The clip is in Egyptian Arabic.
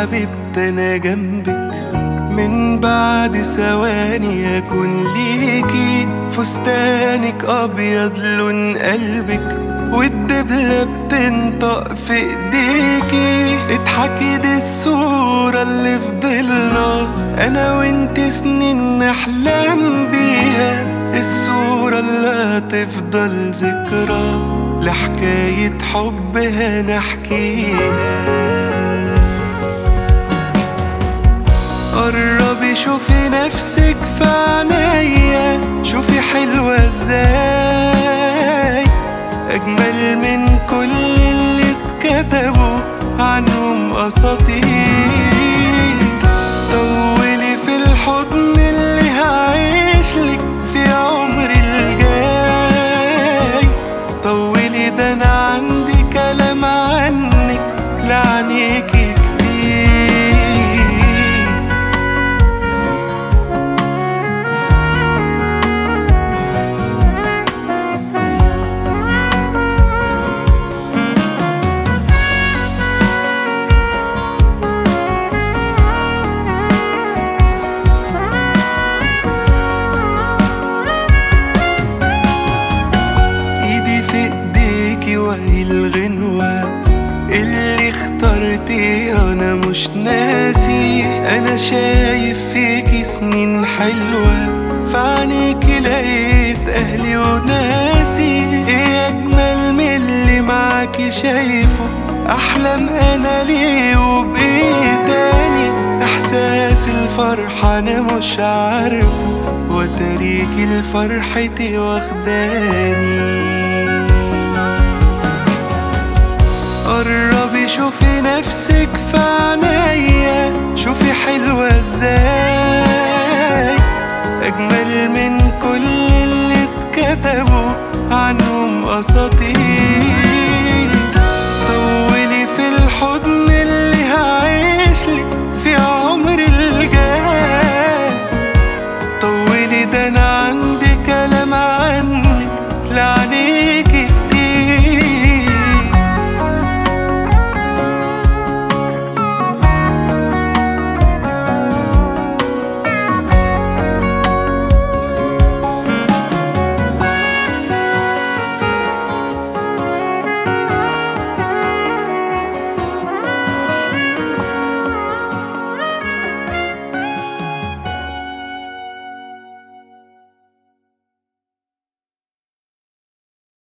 حبيبتي انا جنبك من بعد ثواني اكون ليكي فستانك ابيض لون قلبك والدبلة بتنطق في ايديكي اضحكي دي الصورة اللي فضلنا انا وانت سنين نحلم بيها الصورة اللي هتفضل ذكرى لحكاية حب هنحكيها قربي شوفي نفسك في عينيا شوفي حلوة ازاي اجمل من كل اللي اتكتبوا عنهم اساطير طولي في الحضن اللي هعيشلك في عمري الجاي طولي ده انا عندي كلام عنك لعنيكي كتير ايدي في ايديكي وهي الغنوة اللي اخترتي انا مش ناسي انا شايف فيكي سنين حلوة فعنيكي لقيت اهلي وناسي ايه اجمل من اللي معاكي شايفه احلم انا ليه وبايه تاني احساس الفرحة انا مش عارفه وتريكي لفرحتي واخداني قربي شوفي نفسك في عينيا شوفي حلوة ازاي اجمل من كل اللي اتكتبوا عنهم اساطير